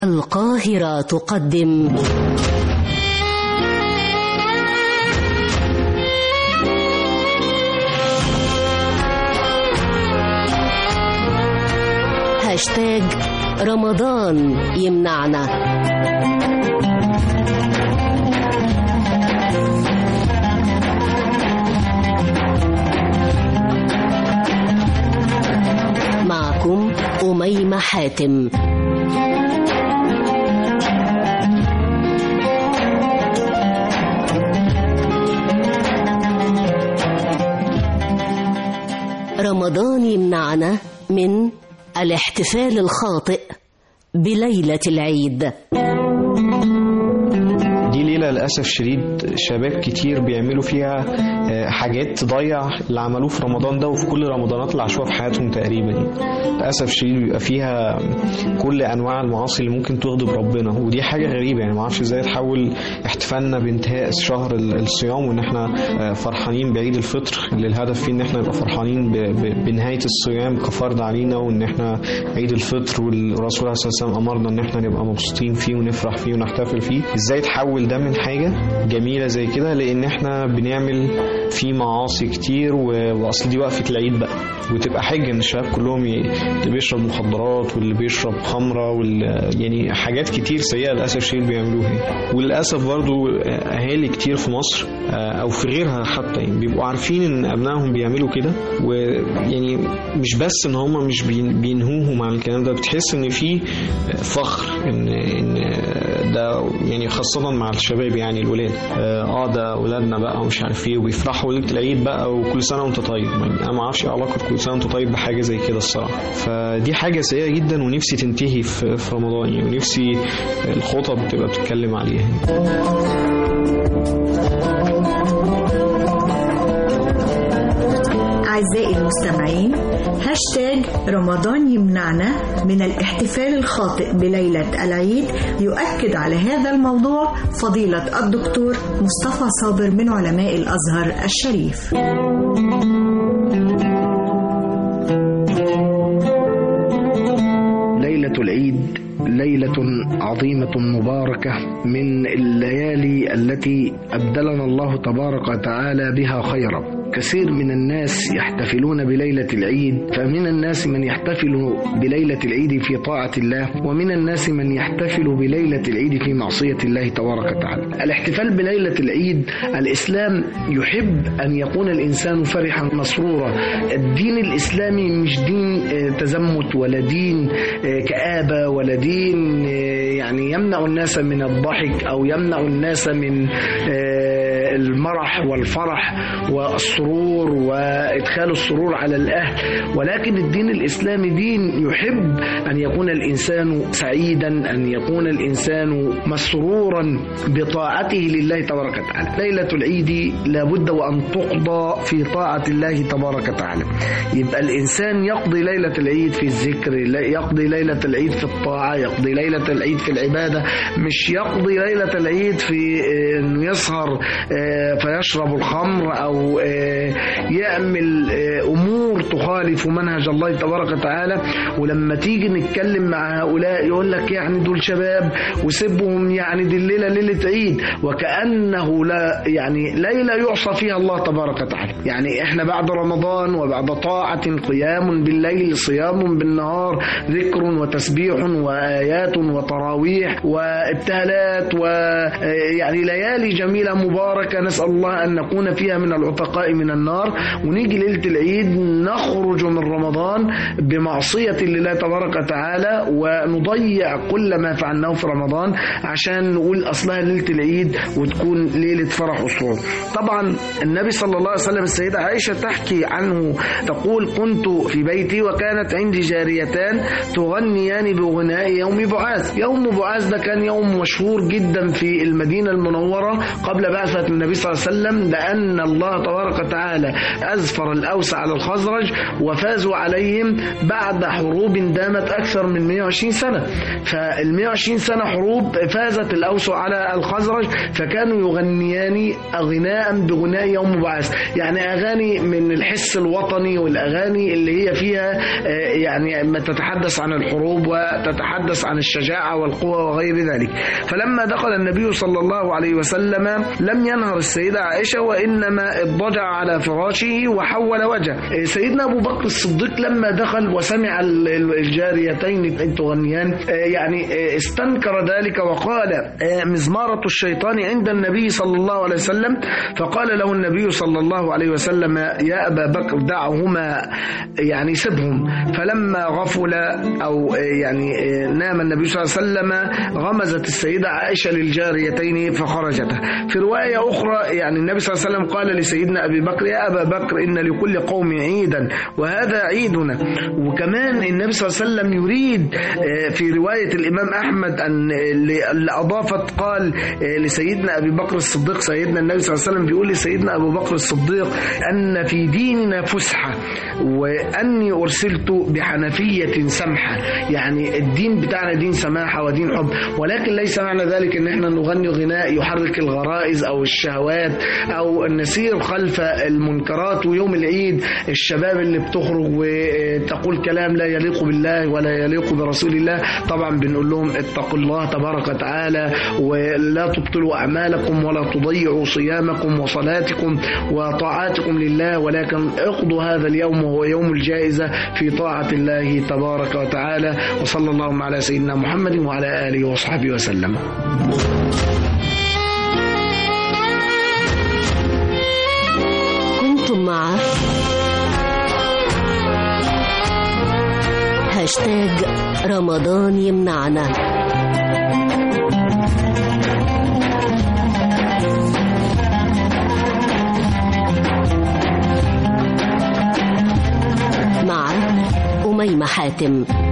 القاهرة تقدم هاشتاج رمضان يمنعنا معكم أميمة حاتم رمضان يمنعنا من الاحتفال الخاطئ بليلة العيد دي ليلة للأسف شديد شباب كتير بيعملوا فيها آه، حاجات تضيع اللي عملوه في رمضان ده وفي كل رمضانات اللي عاشوها في حياتهم تقريبا يعني. للأسف شديد بيبقى فيها كل أنواع المعاصي اللي ممكن تغضب ربنا ودي حاجة غريبة يعني معرفش ازاي تحول احتفالنا بانتهاء شهر ال- الصيام وإن احنا آه، فرحانين بعيد الفطر اللي الهدف فيه إن احنا نبقى فرحانين ب- ب- بنهاية الصيام كفرض علينا وإن احنا عيد الفطر والرسول عليه الصلاة والسلام أمرنا إن احنا نبقى مبسوطين فيه ونفرح فيه ونحتفل فيه ازاي تحول ده من حاجة جميلة زي كده لأن احنا بنعمل فيه معاصي كتير و- وأصل دي وقفة العيد بقى وتبقى حجة إن الشباب كلهم ي- اللي بيشرب مخدرات واللي بيشرب خمرة واللي يعني حاجات كتير سيئة للأسف الشديد بيعملوها يعني. وللأسف برضو أهالي كتير في مصر آه، أو في غيرها حتى يعني بيبقوا عارفين إن أبنائهم بيعملوا كده ويعني مش بس إن هم مش بين- بينهوهم عن الكلام ده بتحس إن في فخر إن إن ده يعني خاصة مع الشباب يعني الولاد اه آه، ده ولادنا بقى ومش عارف ايه وبيفرحوا ليلة العيد بقى وكل سنة وانت طيب يعني انا ما اعرفش ايه علاقة كل سنة وانت طيب بحاجة زي كده الصراحة فدي حاجة سيئة جدا ونفسي تنتهي في, في رمضان يعني ونفسي الخطب تبقى بتتكلم عليها أعزائي المستمعين هاشتاج رمضان يمنعنا من الاحتفال الخاطئ بليلة العيد يؤكد على هذا الموضوع فضيلة الدكتور مصطفى صابر من علماء الأزهر الشريف ليلة العيد ليلة عظيمة مباركة من الليالي التي أبدلنا الله تبارك وتعالى بها خيرا كثير من الناس يحتفلون بليلة العيد فمن الناس من يحتفل بليلة العيد في طاعة الله ومن الناس من يحتفل بليلة العيد في معصية الله تبارك وتعالى الاحتفال بليلة العيد الإسلام يحب أن يكون الإنسان فرحا مسرورا الدين الإسلامي مش دين آه، تزمت ولا دين آه، كآبة ولا دين آه، يعني يمنع الناس من الضحك أو يمنع الناس من آه، المرح والفرح والسرور وإدخال السرور على الأهل ولكن الدين الإسلامي دين يحب أن يكون الإنسان سعيدا أن يكون الإنسان مسرورا بطاعته لله تبارك وتعالى ليلة العيد لابد وأن تقضى في طاعة الله تبارك وتعالى يبقى الإنسان يقضي ليلة العيد في الذكر لا- يقضي ليلة العيد في الطاعة يقضي ليلة العيد في العبادة مش يقضي ليلة العيد في آه، أنه يسهر آه، فيشرب الخمر أو آه، يعمل آه، أمور تخالف منهج الله تبارك وتعالى ولما تيجي نتكلم مع هؤلاء يقول لك يعني دول شباب وسيبهم يعني دي الليلة ليلة عيد وكأنه لا يعني ليلة يعصى فيها الله تبارك وتعالى يعني احنا بعد رمضان وبعد طاعة قيام بالليل صيام بالنهار ذكر وتسبيح وآيات وتراويح وابتهالات ويعني ليالي جميلة مباركة نسأل الله أن نكون فيها من العتقاء من النار ونيجي ليلة العيد نخرج من رمضان بمعصية لله تبارك وتعالى ونضيع كل ما فعلناه في رمضان عشان نقول أصلها ليلة العيد وتكون ليلة فرح وسرور طبعا النبي صلى الله عليه وسلم السيدة عائشة تحكي عنه تقول كنت في بيتي وكانت عندي جاريتان تغنيان بغناء يوم بعاث يوم بعاث ده كان يوم مشهور جدا في المدينة المنورة قبل بعثة النبي النبي صلى الله عليه وسلم لأن الله تبارك وتعالى أزفر الأوس على الخزرج وفازوا عليهم بعد حروب دامت أكثر من 120 سنة فال 120 سنة حروب فازت الأوس على الخزرج فكانوا يغنيان غناء بغناء يوم بعث يعني أغاني من الحس الوطني والأغاني اللي هي فيها آه، يعني ما تتحدث عن الحروب وتتحدث عن الشجاعة والقوة وغير ذلك فلما دخل النبي صلى الله عليه وسلم لم ينهر السيدة عائشة وإنما اضطجع على فراشه وحول وجهه سيدنا أبو بكر الصديق لما دخل وسمع ال- ال- الجاريتين تغنيان آه، يعني آه، استنكر ذلك وقال آه، مزمارة الشيطان عند النبي صلى الله عليه وسلم فقال له النبي صلى الله عليه وسلم يا أبا بكر دعهما يعني سبهم فلما غفل أو آه، يعني آه، نام النبي صلى الله عليه وسلم غمزت السيدة عائشة للجاريتين فخرجتا في رواية أخرى يعني النبي صلى الله عليه وسلم قال لسيدنا أبي بكر يا أبا بكر إن لكل قوم عيدا وهذا عيدنا وكمان النبي صلى الله عليه وسلم يريد آه، في رواية الإمام أحمد أن اللي أضافت قال آه، لسيدنا أبي بكر الصديق سيدنا النبي صلى الله عليه وسلم بيقول لسيدنا أبو بكر الصديق أن في ديننا فسحة وأني أرسلت بحنفية سمحة يعني الدين بتاعنا دين سماحة ودين حب ولكن ليس معنى ذلك ان احنا نغني غناء يحرك الغرائز او الشهوات او نسير خلف المنكرات ويوم العيد الشباب اللي بتخرج وتقول كلام لا يليق بالله ولا يليق برسول الله طبعا بنقول لهم اتقوا الله تبارك وتعالى ولا تبطلوا اعمالكم ولا تضيعوا صيامكم وصلاتكم وطاعاتكم لله ولكن اقضوا هذا اليوم وهو يوم الجائزة في طاعة الله تبارك وتعالى وصلى اللهم على سيدنا محمد وعلى آله وصحبه وسلم كنتم مع هاشتاج رمضان يمنعنا مع أميمة حاتم